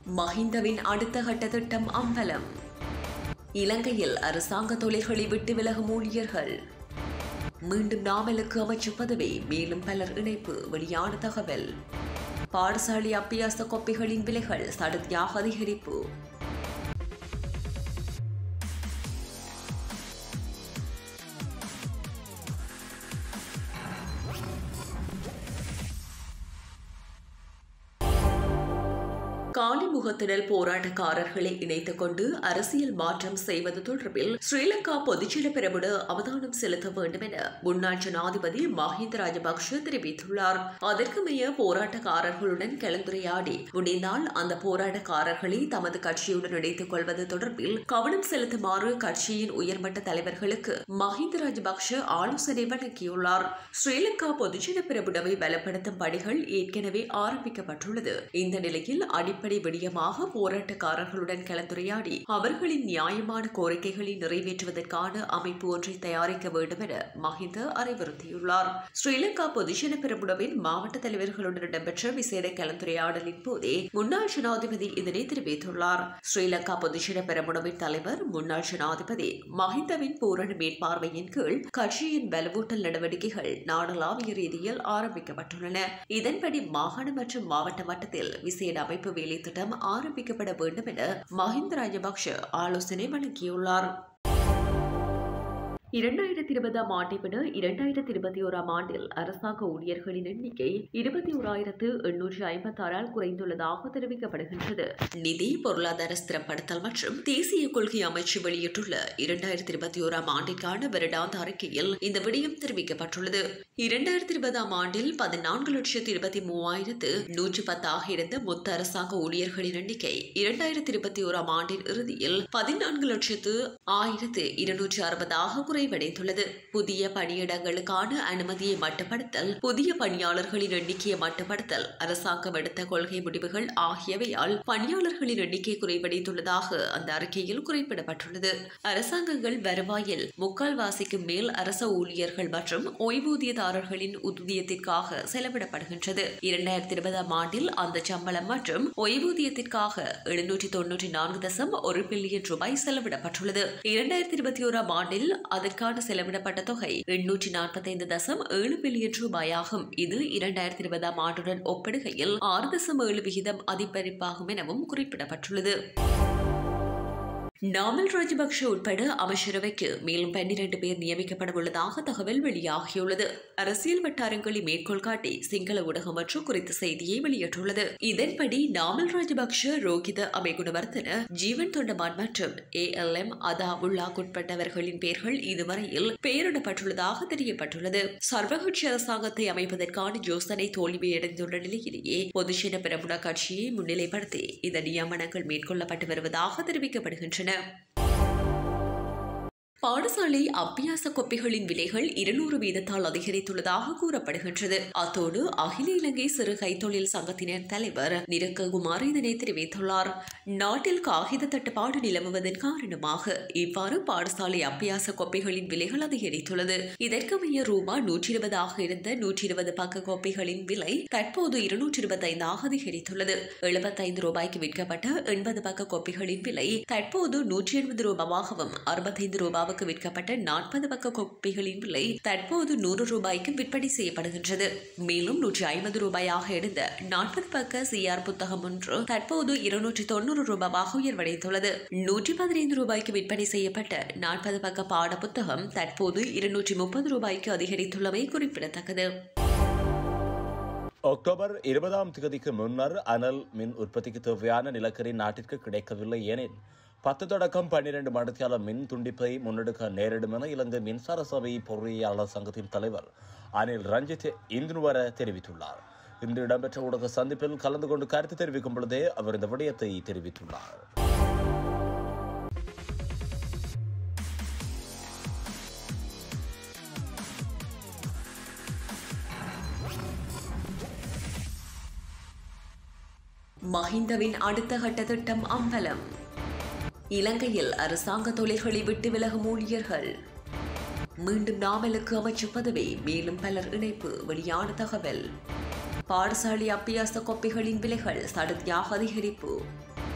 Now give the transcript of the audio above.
மஹிந்தவின் அடுத்த கட்ட திட்டம் அம்பலம் இலங்கையில் அரசாங்க தொழில்களை விட்டு விலகும் ஊழியர்கள் மீண்டும் நாமலுக்கு அமைச்சு பதவி மேலும் பலர் இணைப்பு வெளியான தகவல் பாடசாலை அபியாச கோப்பைகளின் விலைகள் சடுதியாக அதிகரிப்பு காலிமுகத்திடல் போராட்டக்காரர்களை இணைத்துக் கொண்டு அரசியல் மாற்றம் செய்வது தொடர்பில் ஸ்ரீலங்கா பொதுச்சில பெறவிட அவதானம் செலுத்த வேண்டும் என முன்னாள் ஜனாதிபதி மஹிந்த ராஜபக்ஷ தெரிவித்துள்ளார் அதற்குமைய போராட்டக்காரர்களுடன் கலந்துரையாடி முடிந்தால் அந்த போராட்டக்காரர்களை தமது கட்சியுடன் இணைத்துக் கொள்வது தொடர்பில் கவனம் செலுத்துமாறு கட்சியின் உயர்மட்ட தலைவர்களுக்கு மஹிந்த ராஜபக்ஷ ஆலோசனை வழங்கியுள்ளார் ஸ்ரீலங்கா பொதுஜன பிரபுடவை பலப்படுத்தும் பணிகள் ஏற்கனவே ஆரம்பிக்கப்பட்டுள்ளது இந்த நிலையில் அடிப்படை விடயமாக போராட்டக்காரர்களுடன் கலந்துரையாடி அவர்களின் நியாயமான கோரிக்கைகளை நிறைவேற்றுவதற்கான அமைப்பு ஒன்றை தயாரிக்க வேண்டும் என மஹிந்த அறிவுறுத்தியுள்ளார் ஸ்ரீலங்கா பொதுஜன பிரபுடவின் மாவட்ட தலைவர்களுடன் இடம்பெற்ற விசேட கலந்துரையாடலின் போதே முன்னாள் ஜனாதிபதி இதனை தெரிவித்துள்ளார் ஸ்ரீலங்கா பொதுஜன பெரமுனவின் தலைவர் முன்னாள் ஜனாதிபதி மஹிந்தவின் பூரண மேற்பார்வையின் கீழ் கட்சியின் வலுவூட்டல் நடவடிக்கைகள் நாடளாவிய ரீதியில் ஆரம்பிக்கப்பட்டுள்ளன இதன்படி மாகாண மற்றும் மாவட்ட மட்டத்தில் விசேட அமைப்பு வேலை திட்டம் ஆரம்பிக்கப்பட வேண்டும் என மஹிந்த ராஜபக்ஷ ஆலோசனை வழங்கியுள்ளார் இரண்டாயிரத்தி இருபதாம் ஆண்டை விட இரண்டாயிரத்தி இருபத்தி ஓராம் ஆண்டில் அரசாங்க ஊழியர்களின் எண்ணிக்கை இருபத்தி ஓராயிரத்து எண்ணூற்றி ஐம்பத்தி ஆறால் குறைந்துள்ளதாக தெரிவிக்கப்படுகின்றது நிதி பொருளாதார ஸ்திரப்படுத்தல் மற்றும் தேசிய கொள்கை அமைச்சு வெளியிட்டுள்ள இரண்டாயிரத்தி இருபத்தி ஓராம் ஆண்டிற்கான வருடாந்த அறிக்கையில் இந்த விடயம் தெரிவிக்கப்பட்டுள்ளது இரண்டாயிரத்தி இருபதாம் ஆண்டில் பதினான்கு லட்சத்து இருபத்தி மூவாயிரத்து நூற்றி பத்தாக இருந்த மொத்த அரசாங்க ஊழியர்களின் எண்ணிக்கை இரண்டாயிரத்தி இருபத்தி ஓராம் ஆண்டின் இறுதியில் பதினான்கு லட்சத்து ஆயிரத்து இருநூற்றி அறுபதாக குறைவடைந்துள்ளது புதிய பணியிடங்களுக்கான அனுமதியை மட்டுப்படுத்தல் புதிய பணியாளர்களின் எண்ணிக்கையை மட்டுப்படுத்தல் அரசாங்கம் எடுத்த கொள்கை முடிவுகள் ஆகியவையால் பணியாளர்களின் எண்ணிக்கை குறைவடைந்துள்ளதாக அந்த அறிக்கையில் குறிப்பிடப்பட்டுள்ளது அரசாங்கங்கள் வருவாயில் முக்கால்வாசிக்கு மேல் அரச ஊழியர்கள் மற்றும் ஓய்வூதியதாரர்களின் ஊதியத்திற்காக செலவிடப்படுகின்றது இரண்டாயிரத்தி இருபதாம் ஆண்டில் அந்த சம்பளம் மற்றும் ஓய்வூதியத்திற்காக எழுநூற்றி தொன்னூற்றி நான்கு தசம் ஒரு பில்லியன் ரூபாய் செலவிடப்பட்டுள்ளது இரண்டாயிரத்தி இருபத்தி ஓராம் ஆண்டில் அதற்கான செலவிடப்பட்ட தொகை எண்ணூற்றி நாற்பத்தைந்து தசம் ஏழு பில்லியன் ரூபாயாகும் இது இரண்டாயிரத்தி இருபதாம் ஆண்டுடன் ஒப்பிடுகையில் ஆறு தசம் ஏழு விகிதம் அதிகரிப்பாகும் எனவும் குறிப்பிடப்பட்டுள்ளது நாமல் ராஜபக்ஷ உட்பட அமைச்சரவைக்கு மேலும் பன்னிரண்டு பேர் நியமிக்கப்பட உள்ளதாக தகவல் வெளியாகியுள்ளது அரசியல் வட்டாரங்களை மேற்கோள் காட்டி சிங்கள ஊடகம் மற்றும் குறித்த செய்தியை வெளியிட்டுள்ளது இதன்படி நாமல் ராஜபக்ஷ ரோகித அபேகுணவர்த்தன ஜீவன் தொண்டமான் மற்றும் ஏ எல் எம் அதா உட்பட்டவர்களின் பெயர்கள் இதுவரையில் பெயரிடப்பட்டுள்ளதாக தெரியப்பட்டுள்ளது சர்வகட்சி அரசாங்கத்தை அமைப்பதற்கான யோசனை தோல்வியடைந்துள்ள நிலையிலேயே பொதுஜன பிரமுன கட்சியை முன்னிலைப்படுத்தி இந்த நியமனங்கள் மேற்கொள்ளப்பட்டு வருவதாக தெரிவிக்கப்படுகின்றன பாடசாலை அபியாச கொப்பிகளின் விலைகள் இருநூறு வீதத்தால் அதிகரித்துள்ளதாக கூறப்படுகின்றது அத்தோடு அகில இலங்கை சிறு கைத்தொழில் சங்கத்தினர் தலைவர் நிரக்ககுமார் இதனை தெரிவித்துள்ளார் நாட்டில் காகித தட்டுப்பாடு நிலவுவதன் காரணமாக இவ்வாறு பாடசாலை அபியாச கொப்பிகளின் விலைகள் அதிகரித்துள்ளது இதற்கமைய ரூபாய் நூற்றி இருபதாக இருந்த நூற்றி இருபது பக்க கோப்பைகளின் விலை தற்போது இருநூற்றி இருபத்தைந்தாக அதிகரித்துள்ளது எழுபத்தைந்து ரூபாய்க்கு விற்கப்பட்ட எண்பது பக்க கோப்பைகளின் விலை தற்போது நூற்றி எண்பது ரூபாவாகவும் அறுபத்தைந்து ரூபாவுக்கு விற்கப்பட்ட நாற்பது பக்க கோப்பைகளின் விலை தற்போது நூறு ரூபாய்க்கு விற்பனை செய்யப்படுகின்றது மேலும் நூற்றி ஐம்பது ரூபாயாக இருந்த நாற்பது பக்க சிஆர் புத்தகம் ஒன்று தற்போது இருநூற்றி தொண்ணூறு ரூபாவாக உயர்வடைந்துள்ளது நூற்றி பதினைந்து ரூபாய்க்கு விற்பனை செய்யப்பட்ட நாற்பது பக்க பாட புத்தகம் தற்போது இருநூற்றி முப்பது ரூபாய்க்கு அதிகரித்துள்ளமை குறிப்பிடத்தக்கது அக்டோபர் இருபதாம் தேதிக்கு முன்னர் அனல் மின் உற்பத்திக்கு தேவையான நிலக்கரி நாட்டிற்கு கிடைக்கவில்லை எனில் பத்து தொடக்கம் பன்னிரண்டு மணித்தியால மின் துண்டிப்பை முன்னெடுக்க நேரிடும் என இலங்கை மின்சார சபை பொறியியலாளர் சங்கத்தின் தலைவர் அனில் ரஞ்சித் இந்துவர தெரிவித்துள்ளார் இன்று இடம்பெற்ற ஊடக சந்திப்பில் கலந்து கொண்டு கருத்து தெரிவிக்கும் பொழுதே அவர் இந்த விடயத்தை தெரிவித்துள்ளார் மஹிந்தவின் அடுத்த கட்ட திட்டம் அம்பலம் இலங்கையில் அரசாங்க தொழில்களை விட்டு விலகும் ஊழியர்கள் மீண்டும் நாமலுக்கு அமைச்சு பதவி மேலும் பலர் இணைப்பு வெளியான தகவல் பாடசாலை அபியாச கோப்பைகளின் விலைகள் சடுதியாக அதிகரிப்பு